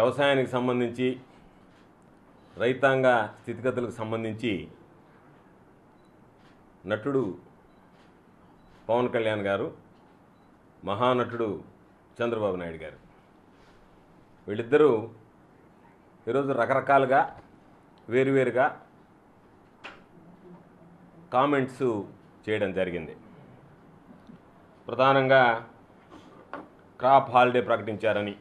వ్యవసాయానికి సంబంధించి రైతాంగ స్థితిగతులకు సంబంధించి నటుడు పవన్ కళ్యాణ్ గారు మహానటుడు చంద్రబాబు నాయుడు గారు వీళ్ళిద్దరూ ఈరోజు రకరకాలుగా వేరువేరుగా కామెంట్స్ చేయడం జరిగింది ప్రధానంగా క్రాప్ హాలిడే ప్రకటించారని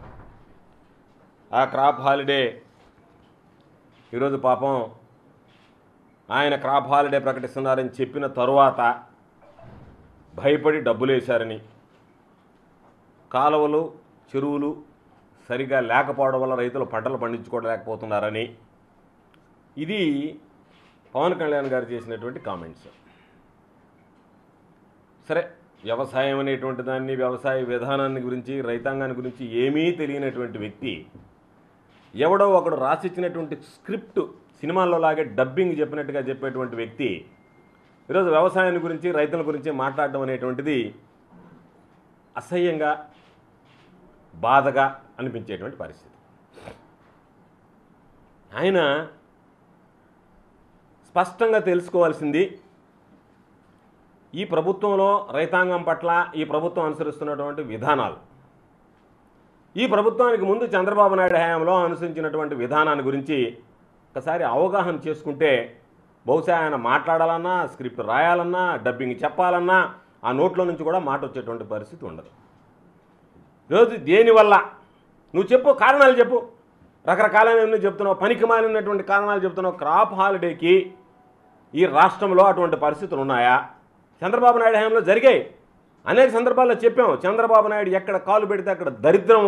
ఆ క్రాప్ హాలిడే ఈరోజు పాపం ఆయన క్రాప్ హాలిడే ప్రకటిస్తున్నారని చెప్పిన తరువాత భయపడి డబ్బులు వేశారని కాలువలు చెరువులు సరిగా లేకపోవడం వల్ల రైతులు పంటలు పండించుకోలేకపోతున్నారని ఇది పవన్ కళ్యాణ్ గారు చేసినటువంటి కామెంట్స్ సరే వ్యవసాయం అనేటువంటి దాన్ని వ్యవసాయ విధానాన్ని గురించి రైతాంగాన్ని గురించి ఏమీ తెలియనటువంటి వ్యక్తి ఎవడో ఒకడు రాసిచ్చినటువంటి స్క్రిప్ట్ సినిమాల్లో లాగే డబ్బింగ్ చెప్పినట్టుగా చెప్పేటువంటి వ్యక్తి ఈరోజు వ్యవసాయాన్ని గురించి రైతుల గురించి మాట్లాడడం అనేటువంటిది అసహ్యంగా బాధగా అనిపించేటువంటి పరిస్థితి ఆయన స్పష్టంగా తెలుసుకోవాల్సింది ఈ ప్రభుత్వంలో రైతాంగం పట్ల ఈ ప్రభుత్వం అనుసరిస్తున్నటువంటి విధానాలు ఈ ప్రభుత్వానికి ముందు చంద్రబాబు నాయుడు హయాంలో అనుసరించినటువంటి విధానాన్ని గురించి ఒకసారి అవగాహన చేసుకుంటే బహుశా ఆయన మాట్లాడాలన్నా స్క్రిప్ట్ రాయాలన్నా డబ్బింగ్ చెప్పాలన్నా ఆ నోట్లో నుంచి కూడా మాట వచ్చేటువంటి పరిస్థితి ఉండదు ఈరోజు దేనివల్ల నువ్వు చెప్పు కారణాలు చెప్పు రకరకాలైన చెప్తున్నావు పనికి మాలినటువంటి కారణాలు చెప్తున్నావు క్రాప్ హాలిడేకి ఈ రాష్ట్రంలో అటువంటి పరిస్థితులు ఉన్నాయా చంద్రబాబు నాయుడు హయాంలో జరిగాయి అనేక సందర్భాల్లో చెప్పాం చంద్రబాబు నాయుడు ఎక్కడ కాలు పెడితే అక్కడ దరిద్రం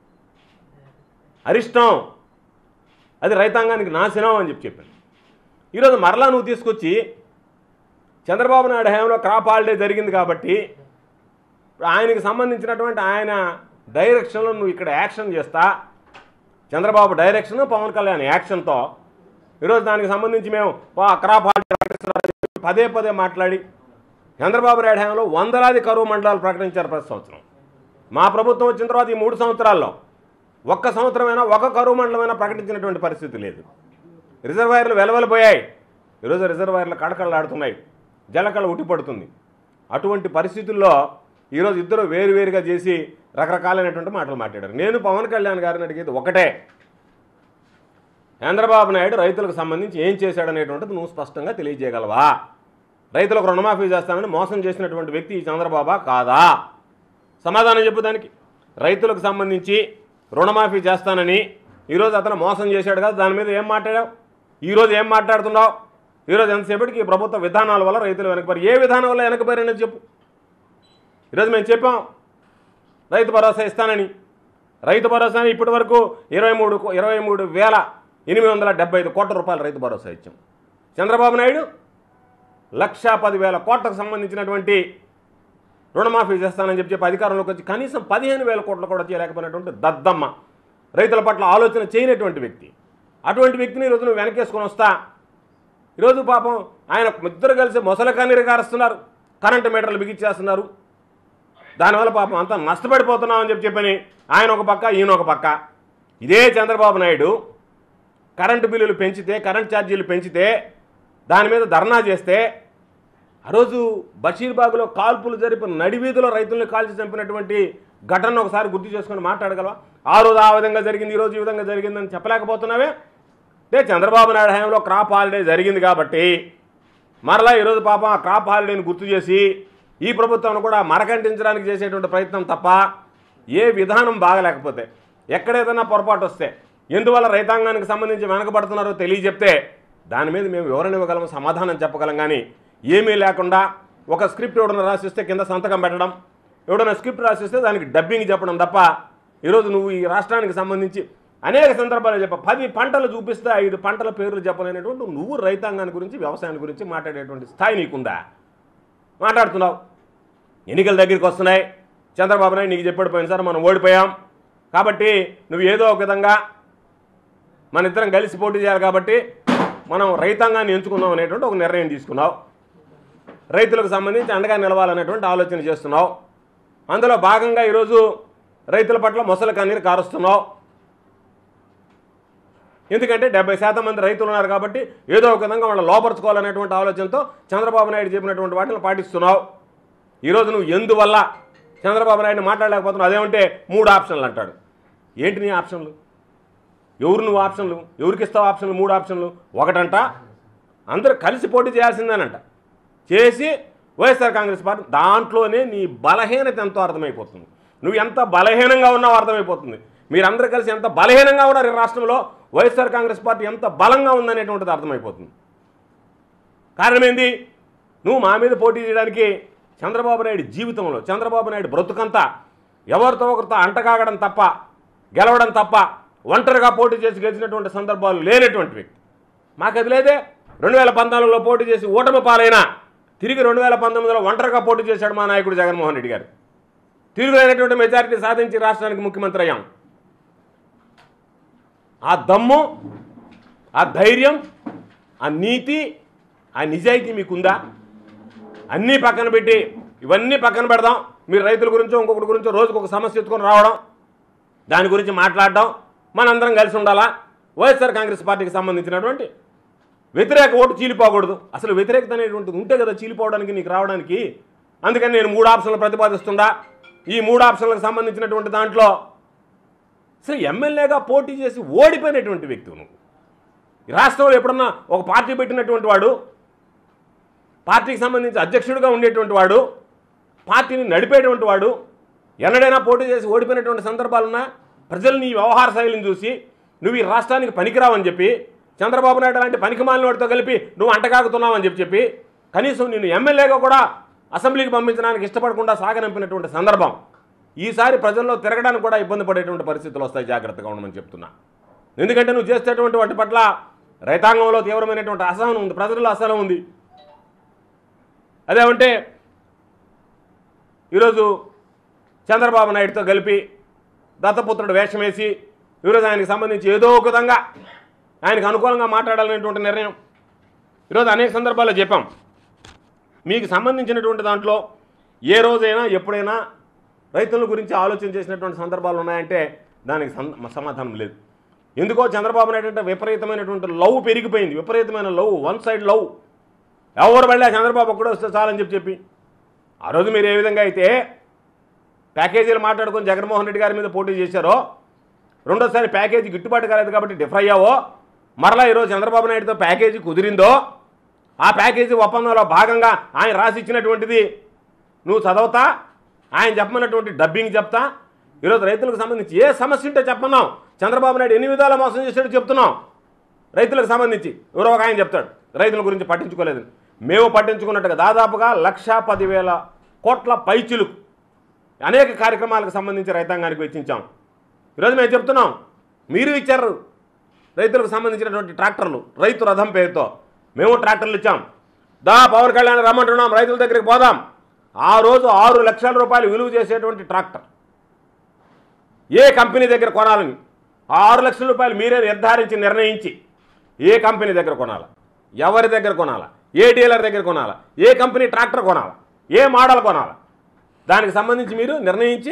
అరిష్టం అది రైతాంగానికి నాశనం అని చెప్పి చెప్పాను ఈరోజు మరలా నువ్వు తీసుకొచ్చి చంద్రబాబు నాయుడు హయాంలో క్రాప్ హాలిడే జరిగింది కాబట్టి ఆయనకి సంబంధించినటువంటి ఆయన డైరెక్షన్లో నువ్వు ఇక్కడ యాక్షన్ చేస్తా చంద్రబాబు డైరెక్షన్ పవన్ కళ్యాణ్ యాక్షన్తో ఈరోజు దానికి సంబంధించి మేము "పా- క్రాప్ హాలిడే ప్రకటిస్తున్నారని చెప్పి పదే పదే మాట్లాడి చంద్రబాబు నాయుడు హయాంలో వందలాది కరువు మండలాలు ప్రకటించారు ప్రతి సంవత్సరం మా ప్రభుత్వం వచ్చిన తర్వాత ఈ మూడు సంవత్సరాల్లో ఒక్క సంవత్సరమైనా ఒక కరువు మండలమైనా ప్రకటించినటువంటి పరిస్థితి లేదు రిజర్వాయర్లు వెలవెలపోయాయి ఈరోజు రిజర్వాయర్లు కడకళ్ళాడుతున్నాయి జలకళ ఉట్టిపడుతుంది అటువంటి పరిస్థితుల్లో ఈరోజు ఇద్దరు వేరువేరుగా చేసి రకరకాలైనటువంటి మాటలు మాట్లాడారు నేను పవన్ కళ్యాణ్ గారిని అడిగేది ఒకటే చంద్రబాబు నాయుడు రైతులకు సంబంధించి ఏం చేశాడనేటువంటిది నువ్వు స్పష్టంగా తెలియజేయగలవా రైతులకు రుణమాఫీ చేస్తానని మోసం చేసినటువంటి వ్యక్తి ఈ చంద్రబాబా కాదా సమాధానం చెప్పు దానికి రైతులకు సంబంధించి రుణమాఫీ చేస్తానని ఈరోజు అతను మోసం చేశాడు కదా దాని మీద ఏం మాట్లాడావు ఈరోజు ఏం మాట్లాడుతున్నావు ఈరోజు ఎంతసేపటికి ఈ ప్రభుత్వ విధానాల వల్ల రైతులు వెనకబడి ఏ విధానం వల్ల వెనకబడినది చెప్పు ఈరోజు మేము చెప్పాం రైతు భరోసా ఇస్తానని రైతు భరోసాని ఇప్పటి వరకు ఇరవై మూడు ఇరవై మూడు వేల ఎనిమిది వందల డెబ్బై ఐదు కోట్ల రూపాయలు రైతు భరోసా ఇచ్చాం చంద్రబాబు నాయుడు లక్షా పదివేల కోట్లకు సంబంధించినటువంటి రుణమాఫీ చేస్తానని చెప్పి చెప్పి అధికారంలోకి వచ్చి కనీసం పదిహేను వేల కోట్లు కూడా చేయలేకపోయినటువంటి దద్దమ్మ రైతుల పట్ల ఆలోచన చేయనటువంటి వ్యక్తి అటువంటి వ్యక్తిని ఈరోజు నువ్వు వెనకేసుకొని వస్తా ఈరోజు పాపం ఆయన ఇద్దరు కలిసి మొసల కన్నీరు కారుస్తున్నారు కరెంటు మీటర్లు బిగించేస్తున్నారు దానివల్ల పాపం అంతా నష్టపడిపోతున్నామని చెప్పి చెప్పని ఆయన ఒక పక్క ఈయన ఒక పక్క ఇదే చంద్రబాబు నాయుడు కరెంటు బిల్లులు పెంచితే కరెంట్ ఛార్జీలు పెంచితే దాని మీద ధర్నా చేస్తే ఆ రోజు బషీర్బాగ్లో కాల్పులు జరిపిన నడివీధిలో రైతుల్ని కాల్చి చంపినటువంటి ఘటనను ఒకసారి గుర్తు చేసుకొని మాట్లాడగలవా ఆ రోజు ఆ విధంగా జరిగింది ఈ రోజు ఈ విధంగా జరిగిందని చెప్పలేకపోతున్నావే అంటే చంద్రబాబు నాయుడు హయాంలో క్రాప్ హాలిడే జరిగింది కాబట్టి మరలా ఈరోజు పాపం ఆ క్రాప్ హాలిడేని గుర్తు చేసి ఈ ప్రభుత్వాన్ని కూడా మరకంటించడానికి చేసేటువంటి ప్రయత్నం తప్ప ఏ విధానం బాగలేకపోతే ఎక్కడేదైనా పొరపాటు వస్తే ఎందువల్ల రైతాంగానికి సంబంధించి వెనకబడుతున్నారో తెలియజెప్తే దాని మీద మేము వివరణ ఇవ్వగలం సమాధానం చెప్పగలం కానీ ఏమీ లేకుండా ఒక స్క్రిప్ట్ ఎవడన్నా రాసిస్తే కింద సంతకం పెట్టడం ఎవడన్నా స్క్రిప్ట్ రాసిస్తే దానికి డబ్బింగ్ చెప్పడం తప్ప ఈరోజు నువ్వు ఈ రాష్ట్రానికి సంబంధించి అనేక సందర్భాలు చెప్ప పది పంటలు చూపిస్తే ఐదు పంటల పేర్లు చెప్పలేనటువంటి నువ్వు రైతాంగాన్ని గురించి వ్యవసాయాన్ని గురించి మాట్లాడేటువంటి స్థాయి నీకుందా మాట్లాడుతున్నావు ఎన్నికల దగ్గరికి వస్తున్నాయి చంద్రబాబు నాయుడు నీకు చెప్పాడు పోయినసారి మనం ఓడిపోయాం కాబట్టి నువ్వు ఏదో ఒక విధంగా మన ఇద్దరం కలిసి పోటీ చేయాలి కాబట్టి మనం రైతాంగాన్ని ఎంచుకుందాం అనేటువంటి ఒక నిర్ణయం తీసుకున్నావు రైతులకు సంబంధించి అండగా నిలవాలనేటువంటి ఆలోచన చేస్తున్నావు అందులో భాగంగా ఈరోజు రైతుల పట్ల మొసలి కన్నీరు కారుస్తున్నావు ఎందుకంటే డెబ్బై శాతం మంది రైతులు ఉన్నారు కాబట్టి ఏదో ఒక విధంగా వాళ్ళని లోపరుచుకోవాలనేటువంటి ఆలోచనతో చంద్రబాబు నాయుడు చెప్పినటువంటి వాటిని పాటిస్తున్నావు ఈరోజు నువ్వు ఎందువల్ల చంద్రబాబు నాయుడు మాట్లాడలేకపోతున్నావు అదేమంటే మూడు ఆప్షన్లు అంటాడు ఏంటి నీ ఆప్షన్లు ఎవరు నువ్వు ఆప్షన్లు ఎవరికి ఇస్తావు ఆప్షన్లు మూడు ఆప్షన్లు ఒకటంట అందరూ కలిసి పోటీ చేయాల్సిందేనంట చేసి వైఎస్ఆర్ కాంగ్రెస్ పార్టీ దాంట్లోనే నీ బలహీనత ఎంతో అర్థమైపోతుంది నువ్వు ఎంత బలహీనంగా ఉన్నావో అర్థమైపోతుంది మీరందరూ కలిసి ఎంత బలహీనంగా ఉన్నారు ఈ రాష్ట్రంలో వైఎస్ఆర్ కాంగ్రెస్ పార్టీ ఎంత బలంగా ఉందనేటువంటిది అర్థమైపోతుంది కారణం ఏంది నువ్వు మా మీద పోటీ చేయడానికి చంద్రబాబు నాయుడు జీవితంలో చంద్రబాబు నాయుడు బ్రతుకంతా ఎవరితో ఒకరితో అంటకాగడం తప్ప గెలవడం తప్ప ఒంటరిగా పోటీ చేసి గెలిచినటువంటి సందర్భాలు లేనటువంటి వ్యక్తి మాకు అది లేదే రెండు వేల పంతొమ్మిదిలో పోటీ చేసి ఓటమి పాలైనా తిరిగి రెండు వేల పంతొమ్మిదిలో ఒంటరిగా పోటీ చేశాడు మా నాయకుడు జగన్మోహన్ రెడ్డి గారు తిరుగులేనటువంటి మెజారిటీ సాధించి రాష్ట్రానికి ముఖ్యమంత్రి అయ్యాం ఆ దమ్ము ఆ ధైర్యం ఆ నీతి ఆ నిజాయితీ మీకుందా అన్నీ పక్కన పెట్టి ఇవన్నీ పక్కన పెడదాం మీరు రైతుల గురించో ఇంకొకటి గురించో రోజుకు ఒక సమస్య ఎత్తుకొని రావడం దాని గురించి మాట్లాడడం మనందరం కలిసి ఉండాలా వైఎస్ఆర్ కాంగ్రెస్ పార్టీకి సంబంధించినటువంటి వ్యతిరేక ఓటు చీలిపోకూడదు అసలు వ్యతిరేకత అనేటువంటిది ఉంటే కదా చీలిపోవడానికి నీకు రావడానికి అందుకని నేను మూడు ఆప్షన్లు ప్రతిపాదిస్తుండా ఈ మూడు ఆప్షన్లకు సంబంధించినటువంటి దాంట్లో అసలు ఎమ్మెల్యేగా పోటీ చేసి ఓడిపోయినటువంటి వ్యక్తి నువ్వు ఈ రాష్ట్రంలో ఎప్పుడన్నా ఒక పార్టీ పెట్టినటువంటి వాడు పార్టీకి సంబంధించి అధ్యక్షుడిగా ఉండేటువంటి వాడు పార్టీని నడిపేటువంటి వాడు ఎన్నడైనా పోటీ చేసి ఓడిపోయినటువంటి సందర్భాలున్నా ప్రజలు నీ వ్యవహార శైలిని చూసి నువ్వు ఈ రాష్ట్రానికి పనికిరావని చెప్పి చంద్రబాబు నాయుడు లాంటి పనికిమాలిన వాడితో కలిపి నువ్వు అంటకాగుతున్నావని చెప్పి చెప్పి కనీసం నిన్ను ఎమ్మెల్యేగా కూడా అసెంబ్లీకి పంపించడానికి ఇష్టపడకుండా సాగనంపినటువంటి సందర్భం ఈసారి ప్రజల్లో తిరగడానికి కూడా ఇబ్బంది పడేటువంటి పరిస్థితులు వస్తాయి జాగ్రత్తగా ఉండమని చెప్తున్నా ఎందుకంటే నువ్వు చేసేటువంటి వాటి పట్ల రైతాంగంలో తీవ్రమైనటువంటి అసహనం ఉంది ప్రజల్లో అసహనం ఉంది అదేమంటే ఈరోజు చంద్రబాబు నాయుడుతో కలిపి దత్తపుత్రుడు వేషం వేసి ఈరోజు ఆయనకి సంబంధించి ఏదో ఒక విధంగా ఆయనకు అనుకూలంగా మాట్లాడాలనేటువంటి నిర్ణయం ఈరోజు అనేక సందర్భాల్లో చెప్పాం మీకు సంబంధించినటువంటి దాంట్లో ఏ రోజైనా ఎప్పుడైనా రైతుల గురించి ఆలోచన చేసినటువంటి సందర్భాలు ఉన్నాయంటే దానికి సం- సమాధానం లేదు ఎందుకో చంద్రబాబు నాయుడు అంటే విపరీతమైనటువంటి లవ్ పెరిగిపోయింది విపరీతమైన లవ్ వన్ సైడ్ లవ్ ఎవరు వెళ్ళా చంద్రబాబు ఒక్కడే వస్తే చాలని చెప్పి చెప్పి ఆ రోజు మీరు ఏ విధంగా అయితే ప్యాకేజీలు మాట్లాడుకొని జగన్మోహన్ రెడ్డి గారి మీద పోటీ చేశారో రెండోసారి ప్యాకేజీ గిట్టుబాటు కాలేదు కాబట్టి డిఫర్ అయ్యావో మరలా ఈరోజు చంద్రబాబు నాయుడుతో ప్యాకేజీ కుదిరిందో ఆ ప్యాకేజీ ఒప్పందంలో భాగంగా ఆయన రాసి ఇచ్చినటువంటిది నువ్వు చదవతా ఆయన చెప్పమన్నటువంటి డబ్బింగ్ చెప్తా ఈరోజు రైతులకు సంబంధించి ఏ సమస్య ఉంటే చెప్పన్నాం చంద్రబాబు నాయుడు ఎన్ని విధాలా మోసం చేశాడో చెప్తున్నాం రైతులకు సంబంధించి ఎవరో ఒక ఆయన చెప్తాడు రైతుల గురించి పట్టించుకోలేదని మేము పట్టించుకున్నట్టుగా దాదాపుగా లక్ష పదివేల కోట్ల పైచిలుకు అనేక కార్యక్రమాలకు సంబంధించి రైతాంగానికి వెచ్చించాం ఈరోజు మేము చెప్తున్నాం మీరు ఇచ్చారు రైతులకు సంబంధించినటువంటి ట్రాక్టర్లు రైతు రథం పేరుతో మేము ట్రాక్టర్లు ఇచ్చాం దా పవన్ కళ్యాణ్ రమ్మంటున్నాం రైతుల దగ్గరికి పోదాం ఆ రోజు ఆరు లక్షల రూపాయలు విలువ చేసేటువంటి ట్రాక్టర్ ఏ కంపెనీ దగ్గర కొనాలని ఆ ఆరు లక్షల రూపాయలు మీరే నిర్ధారించి నిర్ణయించి ఏ కంపెనీ దగ్గర కొనాలా ఎవరి దగ్గర కొనాలా ఏ డీలర్ దగ్గర కొనాలా ఏ కంపెనీ ట్రాక్టర్ కొనాలా ఏ మోడల్ కొనాలా దానికి సంబంధించి మీరు నిర్ణయించి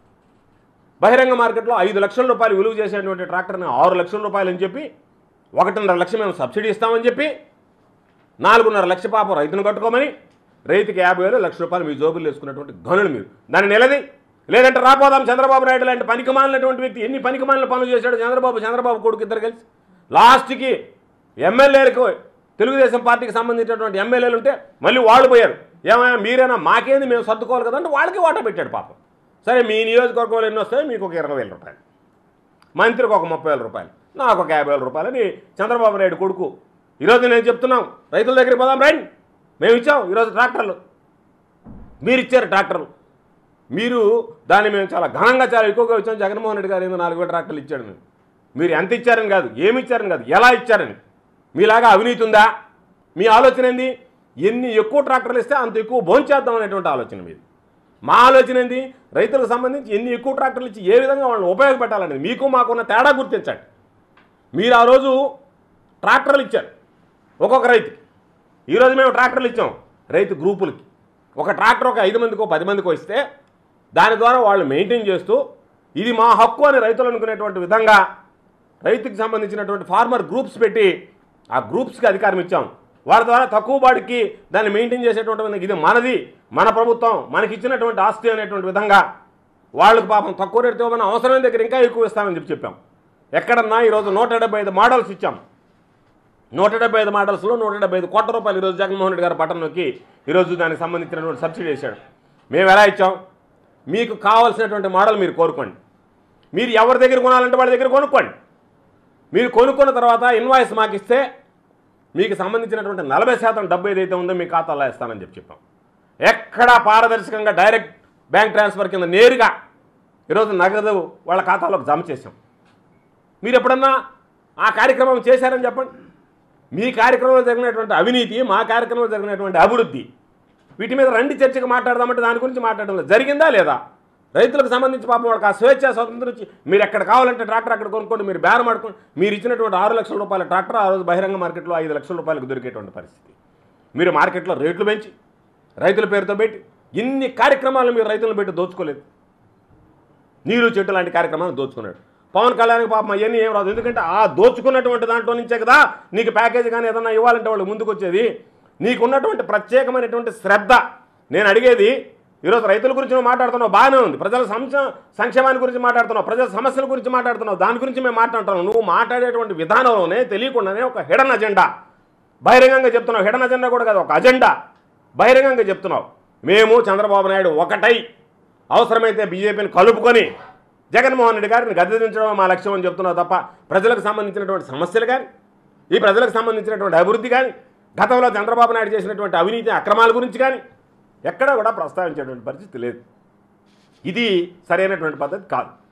బహిరంగ మార్కెట్లో ఐదు లక్షల రూపాయలు విలువ చేసేటువంటి ట్రాక్టర్ని ఆరు లక్షల రూపాయలు అని చెప్పి ఒకటిన్నర లక్ష మేము సబ్సిడీ ఇస్తామని చెప్పి నాలుగున్నర లక్ష పాపం రైతును కట్టుకోమని రైతుకి యాభై వేలు లక్ష రూపాయలు మీ జోబులు వేసుకున్నటువంటి గనులు మీరు దాన్ని నిలది లేదంటే రాపోదాం చంద్రబాబు నాయుడు లాంటి పనికి మాలినటువంటి వ్యక్తి ఎన్ని పనికి మాలిన పనులు చేశాడు చంద్రబాబు చంద్రబాబు కొడుకు ఇద్దరు కలిసి లాస్ట్కి ఎమ్మెల్యేలకు తెలుగుదేశం పార్టీకి సంబంధించినటువంటి ఎమ్మెల్యేలు ఉంటే మళ్ళీ వాళ్ళు పోయారు ఏమైనా మీరైనా మాకేంది మేము సర్దుకోవాలి కదా అంటే వాళ్ళకి వాటా పెట్టాడు పాపం సరే మీ నియోజకవర్గంలో ఎన్ని వస్తాయి మీకు ఒక ఇరవై వేల రూపాయలు మంత్రికి ఒక ముప్పై వేల రూపాయలు నాకు ఒక యాభై వేల రూపాయలు అని చంద్రబాబు నాయుడు కొడుకు ఈరోజు నేను చెప్తున్నాం రైతుల దగ్గరికి పోదాం రండి మేము ఇచ్చాం ఈరోజు ట్రాక్టర్లు మీరు ఇచ్చారు ట్రాక్టర్లు మీరు దాన్ని మేము చాలా ఘనంగా చాలా ఎక్కువగా ఇచ్చాం జగన్మోహన్ రెడ్డి గారు ఏదో నాలుగు వేల ట్రాక్టర్లు ఇచ్చాడు మేము మీరు ఎంత ఇచ్చారని కాదు ఏమి ఇచ్చారని కాదు ఎలా ఇచ్చారని మీలాగా అవినీతి ఉందా మీ ఆలోచన ఏంది ఎన్ని ఎక్కువ ట్రాక్టర్లు ఇస్తే అంత ఎక్కువ భోంచేద్దాం అనేటువంటి ఆలోచన మీది మా ఆలోచన ఏంది రైతులకు సంబంధించి ఎన్ని ఎక్కువ ట్రాక్టర్లు ఇచ్చి ఏ విధంగా వాళ్ళని ఉపయోగపెట్టాలనేది మీకు మాకున్న తేడా గుర్తించండి మీరు ఆ రోజు ట్రాక్టర్లు ఇచ్చారు ఒక్కొక్క రైతుకి ఈరోజు మేము ట్రాక్టర్లు ఇచ్చాం రైతు గ్రూపులకి ఒక ట్రాక్టర్ ఒక ఐదు మందికో పది మందికో ఇస్తే దాని ద్వారా వాళ్ళు మెయింటైన్ చేస్తూ ఇది మా హక్కు అని రైతులు అనుకునేటువంటి విధంగా రైతుకి సంబంధించినటువంటి ఫార్మర్ గ్రూప్స్ పెట్టి ఆ గ్రూప్స్కి అధికారం ఇచ్చాం వాళ్ళ ద్వారా తక్కువ బాడికి దాన్ని మెయింటైన్ చేసేటువంటి ఇది మనది మన ప్రభుత్వం మనకి ఇచ్చినటువంటి ఆస్తి అనేటువంటి విధంగా వాళ్ళకి పాపం తక్కువ రేటు ఇవ్వమని అవసరమైన దగ్గర ఇంకా ఎక్కువ ఇస్తామని చెప్పి చెప్పాం ఎక్కడన్నా ఈరోజు నూట డెబ్బై ఐదు మోడల్స్ ఇచ్చాం నూట డెబ్బై ఐదు మోడల్స్లో నూట డెబ్బై ఐదు కోట్ల రూపాయలు ఈరోజు జగన్మోహన్ రెడ్డి గారు బటన్ నొక్కి ఈరోజు దానికి సంబంధించినటువంటి సబ్సిడీ వేశాడు మేము ఎలా ఇచ్చాం మీకు కావాల్సినటువంటి మోడల్ మీరు కోరుకోండి మీరు ఎవరి దగ్గర కొనాలంటే వాళ్ళ దగ్గర కొనుక్కోండి మీరు కొనుక్కున్న తర్వాత ఇన్వాయిస్ మాకు ఇస్తే మీకు సంబంధించినటువంటి నలభై శాతం డబ్బు ఏదైతే ఉందో మీ ఖాతాలో ఇస్తానని చెప్పి చెప్పాం ఎక్కడా పారదర్శకంగా డైరెక్ట్ బ్యాంక్ ట్రాన్స్ఫర్ కింద నేరుగా ఈరోజు నగదు వాళ్ళ ఖాతాలోకి జమ చేసాం మీరు ఎప్పుడన్నా ఆ కార్యక్రమం చేశారని చెప్పండి మీ కార్యక్రమంలో జరిగినటువంటి అవినీతి మా కార్యక్రమంలో జరిగినటువంటి అభివృద్ధి వీటి మీద రండి చర్చకు మాట్లాడదామంటే దాని గురించి మాట్లాడడం లేదు జరిగిందా లేదా రైతులకు సంబంధించి పాపం వాళ్ళకి ఆ స్వేచ్ఛ స్వతంత్రం ఇచ్చి మీరు ఎక్కడ కావాలంటే ట్రాక్టర్ అక్కడ కొనుక్కోండి మీరు బేరం ఆడుకోండి మీరు ఇచ్చినటువంటి ఆరు లక్షల రూపాయల ట్రాక్టర్ ఆ రోజు బహిరంగ మార్కెట్లో ఐదు లక్షల రూపాయలకు దొరికేటువంటి పరిస్థితి మీరు మార్కెట్లో రేట్లు పెంచి రైతుల పేరుతో పెట్టి ఇన్ని కార్యక్రమాలు మీరు రైతులను పెట్టి దోచుకోలేదు నీరు చెట్టు లాంటి కార్యక్రమాలు దోచుకున్నాడు పవన్ కళ్యాణ్కి పాపం అవన్నీ ఏం రాదు ఎందుకంటే ఆ దోచుకున్నటువంటి దాంట్లో నుంచే కదా నీకు ప్యాకేజ్ కానీ ఏదన్నా ఇవ్వాలంటే వాళ్ళు ముందుకు వచ్చేది నీకున్నటువంటి ప్రత్యేకమైనటువంటి శ్రద్ధ నేను అడిగేది ఈరోజు రైతుల గురించి నువ్వు మాట్లాడుతున్నావు బాగానే ఉంది ప్రజల సంక్ష సంక్షేమాన్ని గురించి మాట్లాడుతున్నావు ప్రజల సమస్యల గురించి మాట్లాడుతున్నావు దాని గురించి మేము మాట్లాడుతున్నాం నువ్వు మాట్లాడేటువంటి విధానంలోనే తెలియకుండానే ఒక హిడన్ అజెండా బహిరంగంగా చెప్తున్నావు హిడన్ అజెండా కూడా కాదు ఒక అజెండా బహిరంగంగా చెప్తున్నావు మేము చంద్రబాబు నాయుడు ఒకటై అవసరమైతే బీజేపీని కలుపుకొని జగన్మోహన్ రెడ్డి గారిని గద్దెదించడం మా లక్ష్యం అని చెప్తున్నావు తప్ప ప్రజలకు సంబంధించినటువంటి సమస్యలు కానీ ఈ ప్రజలకు సంబంధించినటువంటి అభివృద్ధి కానీ గతంలో చంద్రబాబు నాయుడు చేసినటువంటి అవినీతి అక్రమాల గురించి కానీ ఎక్కడా కూడా ప్రస్తావించేటువంటి పరిస్థితి లేదు ఇది సరైనటువంటి పద్ధతి కాదు